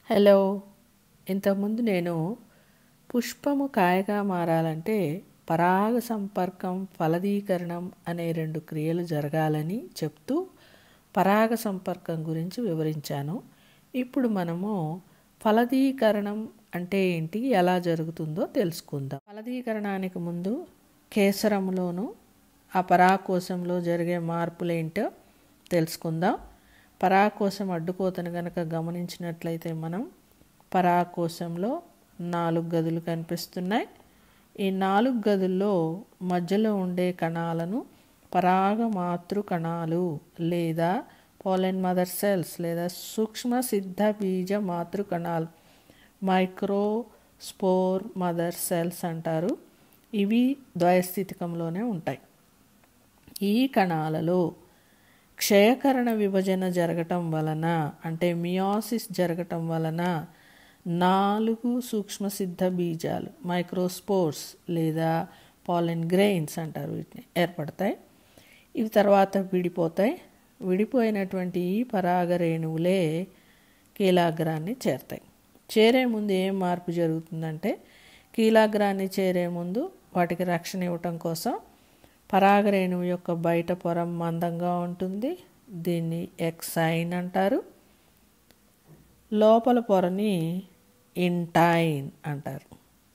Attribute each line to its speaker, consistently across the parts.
Speaker 1: hello ఇంతకుముందు నేను పుష్పము కాయగా మారాలంటే పరాగ సంపర్కం ఫలదీకరణం అనే రెండు క్రియలు జరగాలని చెప్తూ పరాగ సంపర్కం గురించి వివరించాను ఇప్పుడు మనము ఫలదీకరణం అంటే ఏంటి ఎలా జరుగుతుందో తెలుసుకుందాం ఫలదీకరణానికి ముందు కేసరంలోను ఆ పరాకోశంలో జరిగే మార్పులేంటో తెలుసుకుందాం పరాకోశం అడ్డుకోతను కనుక గమనించినట్లయితే మనం పరాకోశంలో నాలుగు గదులు కనిపిస్తున్నాయి ఈ నాలుగు గదుల్లో మధ్యలో ఉండే కణాలను పరాగ మాతృ కణాలు లేదా పోలెన్ మదర్ సెల్స్ లేదా సూక్ష్మ సిద్ధ బీజ మాతృ కణాలు మైక్రో స్పోర్ మదర్ సెల్స్ అంటారు ఇవి ద్వయస్థితికంలోనే ఉంటాయి ఈ కణాలలో క్షయకరణ విభజన జరగటం వలన అంటే మియాసిస్ జరగటం వలన నాలుగు సూక్ష్మసిద్ధ బీజాలు మైక్రోస్పోర్స్ లేదా పాలెన్ గ్రెయిన్స్ అంటారు వీటిని ఏర్పడతాయి ఇవి తర్వాత విడిపోతాయి విడిపోయినటువంటి ఈ పరాగ రేణువులే కీలాగ్రాన్ని చేరతాయి చేరే ముందు ఏం మార్పు జరుగుతుందంటే కీలాగ్రాన్ని చేరే ముందు వాటికి రక్షణ ఇవ్వటం కోసం పరాగరేణువు యొక్క బయట పొర మందంగా ఉంటుంది దీన్ని ఎక్సైన్ అంటారు లోపల పొరని ఇంటైన్ అంటారు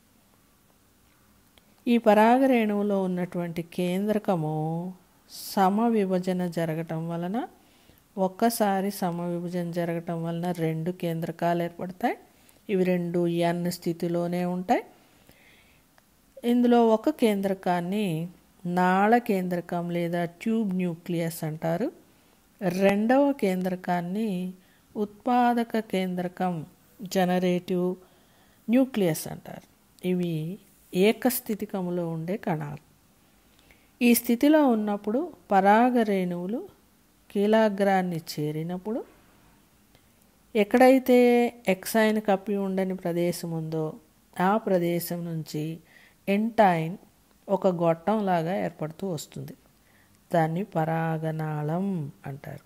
Speaker 1: ఈ పరాగరేణువులో ఉన్నటువంటి కేంద్రకము సమ విభజన జరగటం వలన ఒక్కసారి సమ విభజన జరగటం వలన రెండు కేంద్రకాలు ఏర్పడతాయి ఇవి రెండు ఎన్ స్థితిలోనే ఉంటాయి ఇందులో ఒక కేంద్రకాన్ని నాళ కేంద్రకం లేదా ట్యూబ్ న్యూక్లియస్ అంటారు రెండవ కేంద్రకాన్ని ఉత్పాదక కేంద్రకం జనరేటివ్ న్యూక్లియస్ అంటారు ఇవి ఏకస్థితికములో ఉండే కణాలు ఈ స్థితిలో ఉన్నప్పుడు పరాగ రేణువులు కీలాగ్రాన్ని చేరినప్పుడు ఎక్కడైతే ఎక్సైన్ కప్పి ఉండని ప్రదేశం ఉందో ఆ ప్రదేశం నుంచి ఎంటైన్ ఒక గొట్టంలాగా ఏర్పడుతూ వస్తుంది దాన్ని పరాగనాళం అంటారు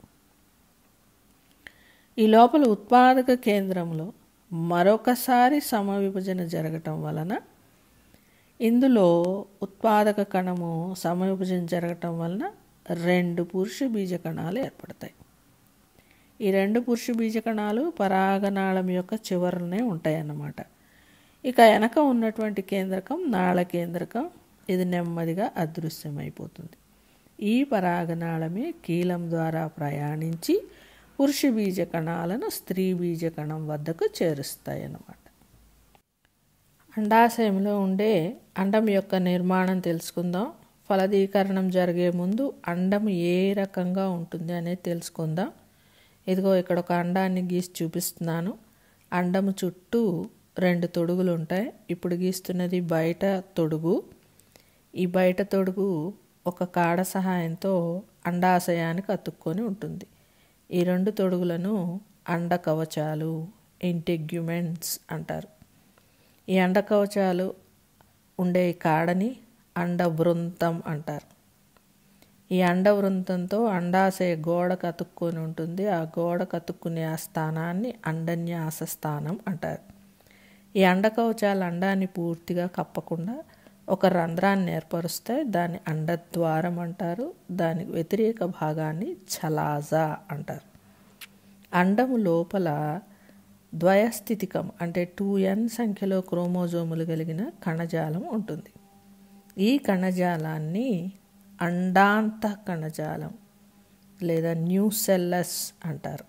Speaker 1: ఈ లోపల ఉత్పాదక కేంద్రంలో మరొకసారి సమవిభజన జరగటం వలన ఇందులో ఉత్పాదక కణము సమవిభజన జరగటం వలన రెండు పురుష బీజ కణాలు ఏర్పడతాయి ఈ రెండు పురుష బీజ కణాలు పరాగనాళం యొక్క చివరనే ఉంటాయి అన్నమాట ఇక వెనక ఉన్నటువంటి కేంద్రకం నాళ కేంద్రకం ఇది నెమ్మదిగా అదృశ్యమైపోతుంది ఈ పరాగనాళమే కీలం ద్వారా ప్రయాణించి పురుష బీజ కణాలను స్త్రీ బీజ కణం వద్దకు చేరుస్తాయి అన్నమాట అండాశయంలో ఉండే అండం యొక్క నిర్మాణం తెలుసుకుందాం ఫలదీకరణం జరిగే ముందు అండం ఏ రకంగా ఉంటుంది అనేది తెలుసుకుందాం ఇదిగో ఇక్కడ ఒక అండాన్ని గీసి చూపిస్తున్నాను అండము చుట్టూ రెండు తొడుగులు ఉంటాయి ఇప్పుడు గీస్తున్నది బయట తొడుగు ఈ బయట తొడుగు ఒక కాడ సహాయంతో అండాశయానికి అతుక్కొని ఉంటుంది ఈ రెండు తొడుగులను అండ కవచాలు ఇంటెగ్యుమెంట్స్ అంటారు ఈ అండ కవచాలు ఉండే కాడని అండ వృంతం అంటారు ఈ అండ వృంతంతో అండాశయ గోడ కతుక్కొని ఉంటుంది ఆ గోడ కతుక్కునే ఆ స్థానాన్ని అండన్యాస స్థానం అంటారు ఈ అండకవచాలు అండాన్ని పూర్తిగా కప్పకుండా ఒక రంధ్రాన్ని ఏర్పరుస్తే దాన్ని అండద్వారం అంటారు దాని వ్యతిరేక భాగాన్ని ఛలాజా అంటారు అండము లోపల ద్వయస్థితికం అంటే టూ ఎన్ సంఖ్యలో క్రోమోజోములు కలిగిన కణజాలం ఉంటుంది ఈ కణజాలాన్ని అండాంత కణజాలం లేదా న్యూసెల్లస్ అంటారు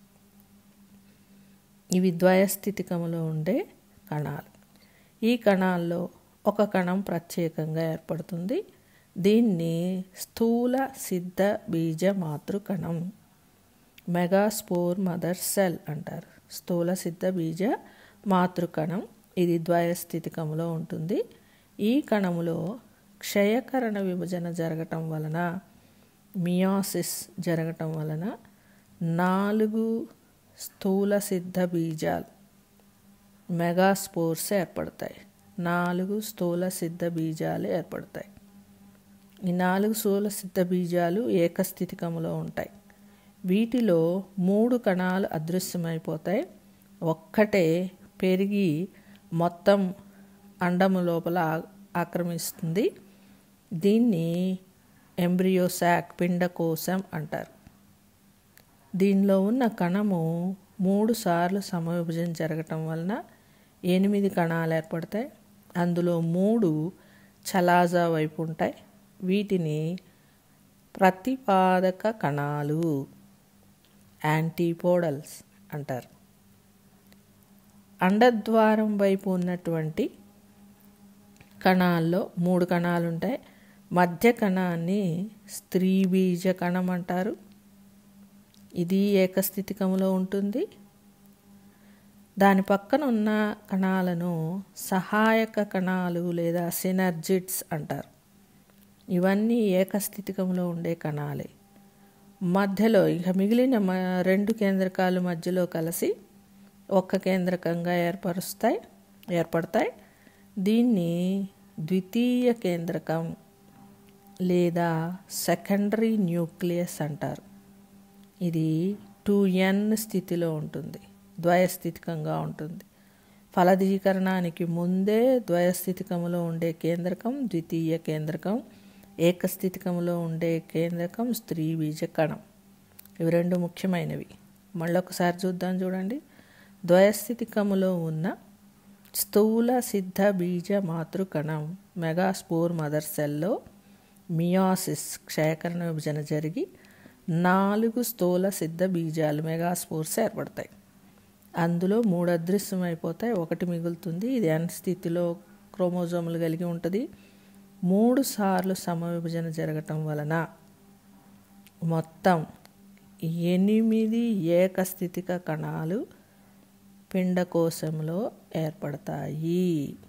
Speaker 1: ఇవి ద్వయస్థితికములో ఉండే కణాలు ఈ కణాల్లో ఒక కణం ప్రత్యేకంగా ఏర్పడుతుంది దీన్ని స్థూల సిద్ధ బీజ మాతృకణం మెగాస్పోర్ మదర్ సెల్ అంటారు స్థూల సిద్ధ బీజ మాతృకణం ఇది ద్వయస్థితికంలో ఉంటుంది ఈ కణములో క్షయకరణ విభజన జరగటం వలన మియాసిస్ జరగటం వలన నాలుగు స్థూల సిద్ధ బీజాలు మెగాస్పోర్స్ ఏర్పడతాయి నాలుగు స్థూల సిద్ధ బీజాలు ఏర్పడతాయి ఈ నాలుగు స్థూల సిద్ధ బీజాలు ఏకస్థితికములో ఉంటాయి వీటిలో మూడు కణాలు అదృశ్యమైపోతాయి ఒక్కటే పెరిగి మొత్తం అండము లోపల ఆ- ఆక్రమిస్తుంది దీన్ని ఎంబ్రియోసాక్ పిండకోశం అంటారు దీనిలో ఉన్న కణము మూడు సార్లు సమవిభజన జరగటం వలన ఎనిమిది కణాలు ఏర్పడతాయి అందులో మూడు చలాజా వైపు ఉంటాయి వీటిని ప్రతిపాదక కణాలు యాంటీపోడల్స్ అంటారు అండద్వారం వైపు ఉన్నటువంటి కణాల్లో మూడు కణాలు ఉంటాయి మధ్య కణాన్ని స్త్రీ బీజ కణం అంటారు ఇది ఏకస్థితికములో ఉంటుంది దాని పక్కన ఉన్న కణాలను సహాయక కణాలు లేదా సినర్జిట్స్ అంటారు ఇవన్నీ ఏకస్థితికంలో ఉండే కణాలే మధ్యలో ఇక మిగిలిన మ- రెండు కేంద్రకాలు మధ్యలో కలిసి ఒక్క కేంద్రకంగా ఏర్పరుస్తాయి ఏర్పడతాయి దీన్ని ద్వితీయ కేంద్రకం లేదా సెకండరీ న్యూక్లియస్ అంటారు ఇది టూ ఎన్ స్థితిలో ఉంటుంది ద్వయస్థితికంగా ఉంటుంది ఫలదీకరణానికి ముందే ద్వయస్థితికములో ఉండే కేంద్రకం ద్వితీయ కేంద్రకం ఏకస్థితికములో ఉండే కేంద్రకం స్త్రీ బీజ కణం ఇవి రెండు ముఖ్యమైనవి మళ్ళొకసారి చూద్దాం చూడండి ద్వయస్థితికములో ఉన్న స్థూల సిద్ధ బీజ మాతృకణం మెగాస్పోర్ మదర్ సెల్లో మియాసిస్ క్షయకరణ విభజన జరిగి నాలుగు స్థూల సిద్ధ బీజాలు మెగాస్పోర్స్ ఏర్పడతాయి అందులో మూడు అదృశ్యమైపోతాయి ఒకటి మిగులుతుంది ఇది ఎన్ స్థితిలో క్రోమోజోములు కలిగి ఉంటుంది మూడు సార్లు సమవిభజన జరగటం వలన మొత్తం ఎనిమిది ఏకస్థితిక కణాలు పిండకోశంలో ఏర్పడతాయి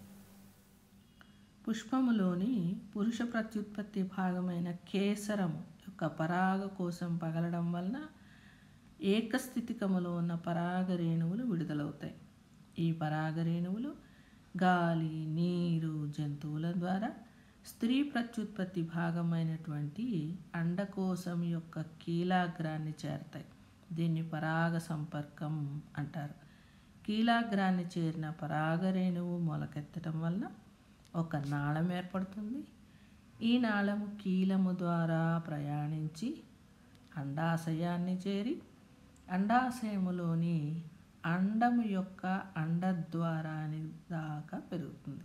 Speaker 1: పుష్పములోని పురుష ప్రత్యుత్పత్తి భాగమైన కేసరము యొక్క పరాగ కోశం పగలడం వలన ఏకస్థితికములో ఉన్న పరాగ రేణువులు విడుదలవుతాయి ఈ పరాగ రేణువులు గాలి నీరు జంతువుల ద్వారా స్త్రీ ప్రత్యుత్పత్తి భాగమైనటువంటి అండకోశం యొక్క కీలాగ్రాన్ని చేరతాయి దీన్ని పరాగ సంపర్కం అంటారు కీలాగ్రాన్ని చేరిన పరాగ రేణువు మొలకెత్తడం వలన ఒక నాళం ఏర్పడుతుంది ఈ నాళము కీలము ద్వారా ప్రయాణించి అండాశయాన్ని చేరి అండాశయములోని అండము యొక్క అండద్వారాని దాకా పెరుగుతుంది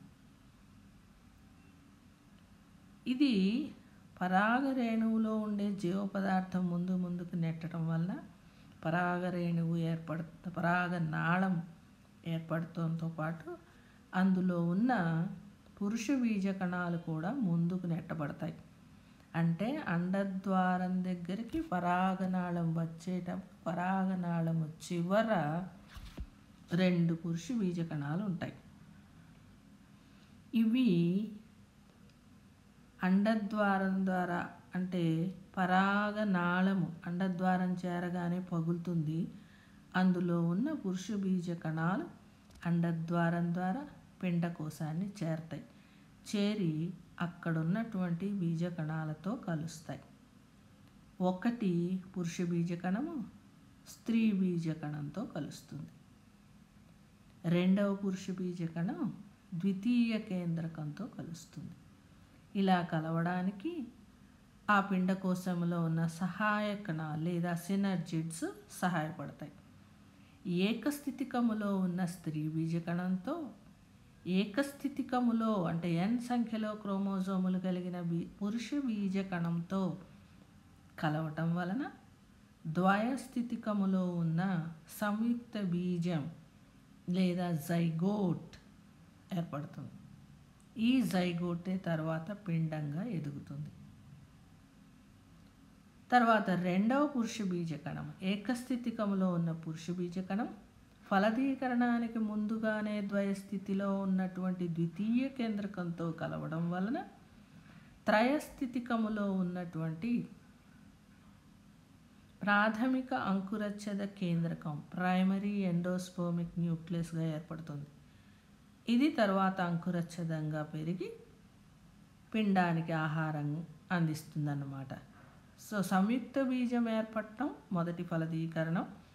Speaker 1: ఇది పరాగ రేణువులో ఉండే జీవ పదార్థం ముందు ముందుకు నెట్టడం వల్ల పరాగ రేణువు ఏర్పడు పరాగ నాళం ఏర్పడటంతో పాటు అందులో ఉన్న పురుష బీజ కణాలు కూడా ముందుకు నెట్టబడతాయి అంటే అండద్వారం దగ్గరికి పరాగనాళం వచ్చేటప్పుడు పరాగనాళము చివర రెండు పురుష బీజ కణాలు ఉంటాయి ఇవి అండద్వారం ద్వారా అంటే పరాగనాళము అండద్వారం చేరగానే పగులుతుంది అందులో ఉన్న పురుష బీజ కణాలు అండద్వారం ద్వారా పిండకోశాన్ని చేరతాయి చేరి అక్కడ ఉన్నటువంటి బీజ కణాలతో కలుస్తాయి ఒకటి పురుష బీజ కణము స్త్రీ బీజ కణంతో కలుస్తుంది రెండవ పురుష బీజ కణం ద్వితీయ కేంద్రకంతో కలుస్తుంది ఇలా కలవడానికి ఆ పిండకోశంలో ఉన్న సహాయ కణాలు లేదా సినర్జిడ్స్ సహాయపడతాయి ఏకస్థితికములో ఉన్న స్త్రీ బీజకణంతో ఏకస్థితికములో అంటే ఎన్ సంఖ్యలో క్రోమోజోములు కలిగిన బీ పురుష బీజకణంతో కలవటం వలన ద్వయస్థితికములో ఉన్న సంయుక్త బీజం లేదా జైగోట్ ఏర్పడుతుంది ఈ జైగోటే తర్వాత పిండంగా ఎదుగుతుంది తర్వాత రెండవ పురుష బీజకణం ఏకస్థితికములో ఉన్న పురుష బీజకణం ఫలదీకరణానికి ముందుగానే ద్వయస్థితిలో ఉన్నటువంటి ద్వితీయ కేంద్రకంతో కలవడం వలన త్రయస్థితికములో ఉన్నటువంటి ప్రాథమిక అంకురచ్ఛద కేంద్రకం ప్రైమరీ ఎండోస్పోమిక్ న్యూక్లియస్గా ఏర్పడుతుంది ఇది తర్వాత అంకురచ్ఛదంగా పెరిగి పిండానికి ఆహారం అందిస్తుందన్నమాట సో సంయుక్త బీజం ఏర్పడటం మొదటి ఫలదీకరణం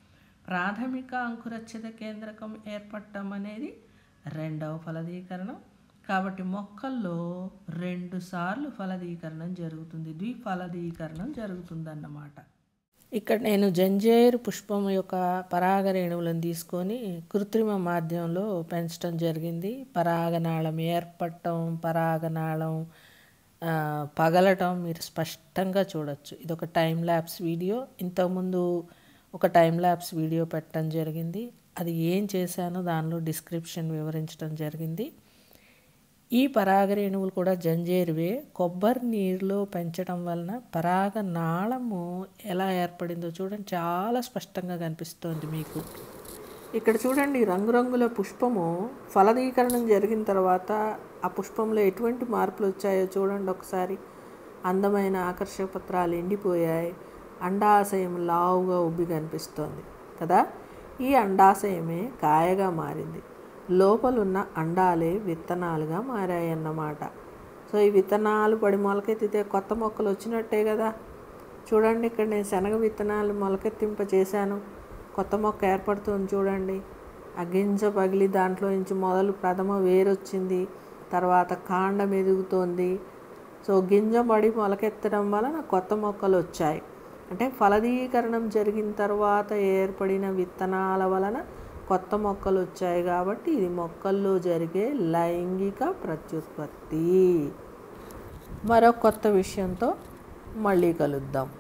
Speaker 1: ప్రాథమిక అంకురచ్ఛిద కేంద్రకం ఏర్పడటం అనేది రెండవ ఫలదీకరణం కాబట్టి మొక్కల్లో రెండు సార్లు ఫలదీకరణం జరుగుతుంది ద్విఫలదీకరణం జరుగుతుందన్నమాట ఇక్కడ నేను జంజేరు పుష్పం యొక్క పరాగ రేణువులను తీసుకొని కృత్రిమ మాధ్యమంలో పెంచడం జరిగింది పరాగనాళం ఏర్పడటం పరాగనాళం ఆ, పగలటం మీరు స్పష్టంగా చూడొచ్చు ఇది ఒక టైం ల్యాబ్స్ వీడియో ఇంతకుముందు ఒక టైం ల్యాబ్స్ వీడియో పెట్టడం జరిగింది అది ఏం చేశానో దానిలో డిస్క్రిప్షన్ వివరించడం జరిగింది ఈ పరాగ రేణువులు కూడా జంజేరువే కొబ్బరి నీరులో పెంచడం వలన పరాగ నాళము ఎలా ఏర్పడిందో చూడండి చాలా స్పష్టంగా కనిపిస్తోంది మీకు ఇక్కడ చూడండి రంగురంగుల పుష్పము ఫలదీకరణం జరిగిన తర్వాత ఆ పుష్పంలో ఎటువంటి మార్పులు వచ్చాయో చూడండి ఒకసారి అందమైన ఆకర్షక పత్రాలు ఎండిపోయాయి అండాశయం లావుగా ఉబ్బి కనిపిస్తోంది కదా ఈ అండాశయమే కాయగా మారింది లోపలున్న అండాలే విత్తనాలుగా మారాయన్నమాట సో ఈ విత్తనాలు పడి మొలకెత్తితే కొత్త మొక్కలు వచ్చినట్టే కదా చూడండి ఇక్కడ నేను శనగ విత్తనాలు మొలకెత్తింప చేశాను కొత్త మొక్క ఏర్పడుతుంది చూడండి ఆ గింజ పగిలి దాంట్లో నుంచి మొదలు ప్రథమ వేరొచ్చింది తర్వాత కాండం ఎదుగుతోంది సో గింజ పడి మొలకెత్తడం వలన కొత్త మొక్కలు వచ్చాయి అంటే ఫలదీకరణం జరిగిన తర్వాత ఏర్పడిన విత్తనాల వలన కొత్త మొక్కలు వచ్చాయి కాబట్టి ఇది మొక్కల్లో జరిగే లైంగిక ప్రత్యుత్పత్తి మరో కొత్త విషయంతో మళ్ళీ కలుద్దాం